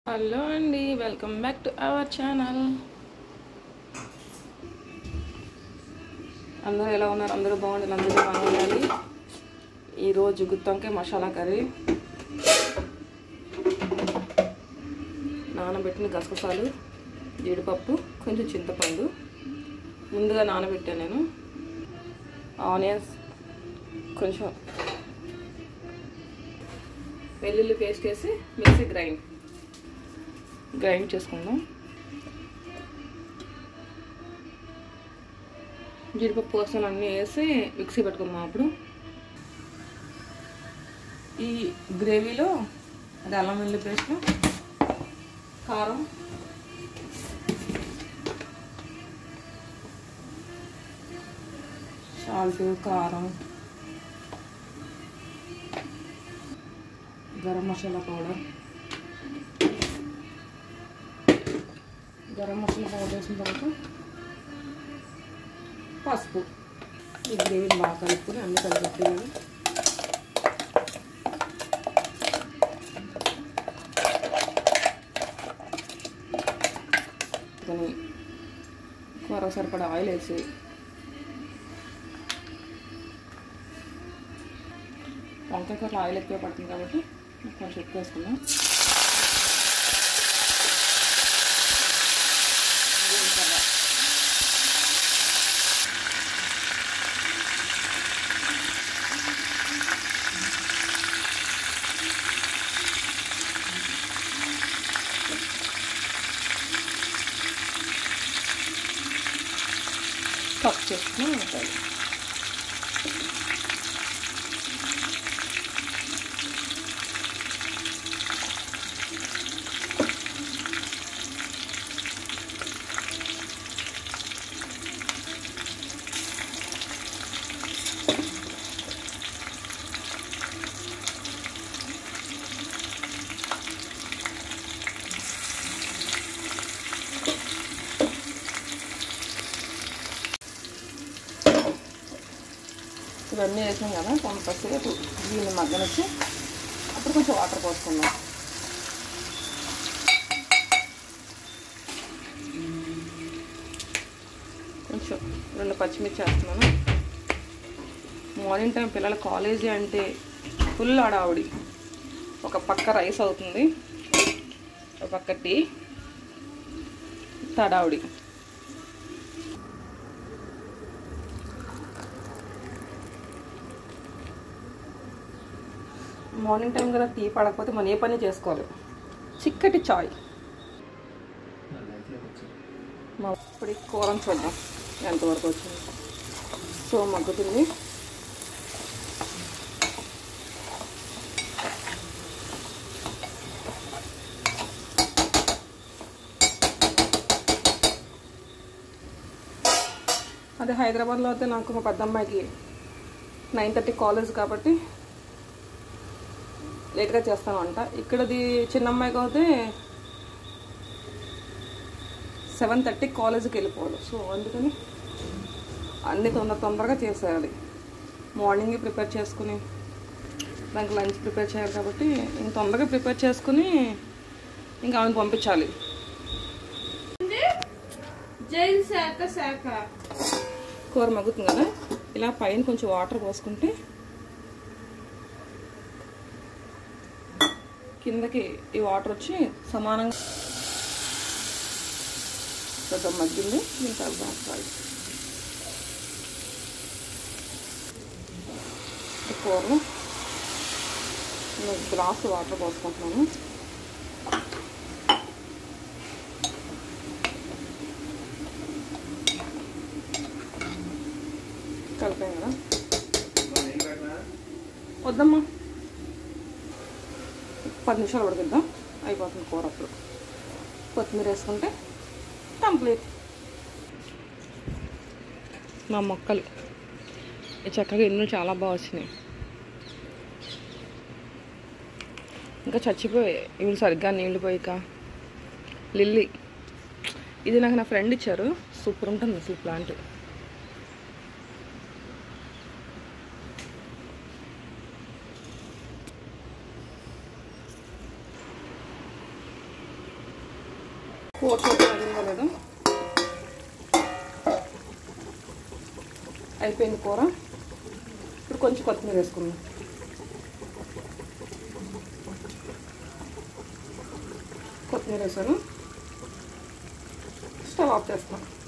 hello అండి welcome back to our channel అందరూ ఎలా ఉన్నారు అందరూ బాగుండాలి అందరూ బాగుండాలి ఈరోజు గుత్తొంకాయ మసాలా కర్రీ నానబెట్టిన గసగసాలు జీడిపప్పు కొంచెం చింతపండు ముందుగా నానబెట్టాను నేను ఆనియన్స్ కొంచెం వెల్లుల్లి పేస్ట్ వేసి మిక్సీ గ్రైండ్ గ్రైండ్ చేసుకుందాం జీడిపప్పు కోసం అన్నీ వేసి మిక్సీ పెట్టుకుందాం అప్పుడు ఈ గ్రేవీలో అది అల్లం వెల్లుల్లి పేస్ట్ కారం సాల్ట్ కారం గరం మసాలా పౌడర్ గరం మసాలా పౌడర్ వేసిన తర్వాత పసుపు ఈ గ్రేవీని బాగా కలుపుకొని అన్ని కలిపి కొని కూర సరిపడా ఆయిల్ వేసి వంకాయ కూరలో ఆయిల్ ఎక్కువ పడుతుంది కాబట్టి కొంచెం ఎక్కువ వేసుకుందాం కట్ చేసుకుని ఉంటాయి ఇవన్నీ వేసాం కదా కొంతసేపు దీన్ని మగ్గనిచ్చి అప్పుడు కొంచెం వాటర్ పోసుకుందాం కొంచెం రెండు పచ్చిమిర్చి వేస్తున్నాను మార్నింగ్ టైం పిల్లల కాలేజీ అంటే ఫుల్ ఆడావిడి ఒక పక్క రైస్ అవుతుంది ఒక పక్క టీ తడావిడి మార్నింగ్ టైం కదా టీ పడకపోతే మనం ఏ పని చేసుకోవాలి చిక్కటి చాయ్ మా ఇప్పుడు కూరని చూద్దాం ఎంతవరకు వచ్చింది సో మగ్గుతుంది అదే హైదరాబాద్లో అయితే నాకు మా పెద్ద అమ్మాయికి నైన్ థర్టీ కాలేజ్ కాబట్టి లేట్గా చేస్తాను వంట ఇక్కడది చిన్న అమ్మాయికి అయితే సెవెన్ థర్టీ కాలేజీకి వెళ్ళిపోవాలి సో అందుకని అన్ని తొందర తొందరగా చేసేయాలి మార్నింగ్ ప్రిపేర్ చేసుకుని దానికి లంచ్ ప్రిపేర్ చేయాలి కాబట్టి ఇంక తొందరగా ప్రిపేర్ చేసుకుని ఇంకా ఆమెను పంపించాలి జైలు శాఖ శాఖ కూర మగ్గుతుంది కదా ఇలా పైన కొంచెం వాటర్ పోసుకుంటే కిందకి ఈ వాటర్ వచ్చి సమానంగా పెద్ద మగ్గింది దీని తర్వాత ఫ్రై ఈ కూరలో నేను గ్లాసు వాటర్ పోసుకుంటున్నాను కలిపాం కదా వద్దమ్మా పది నిమిషాలు ఉడికిద్దాం అయిపోతుంది కూర అప్పుడు కొత్తిమీర వేసుకుంటే కంప్లీట్ మా మొక్కలు ఈ చక్కగా ఎన్నులు చాలా బాగా వచ్చినాయి ఇంకా చచ్చిపోయాయి ఇవి సరిగ్గా నీళ్ళు పోయిక లిల్లీ ఇది నాకు నా ఫ్రెండ్ ఇచ్చారు సూపర్ ఉంటుంది అసలు ప్లాంట్ కూర చూద్దాం అయిందో లేదో అయిపోయింది కూర ఇప్పుడు కొంచెం కొత్తిమీర వేసుకుందాం కొత్తిమీర వేసాను స్టవ్ ఆఫ్ చేస్తాను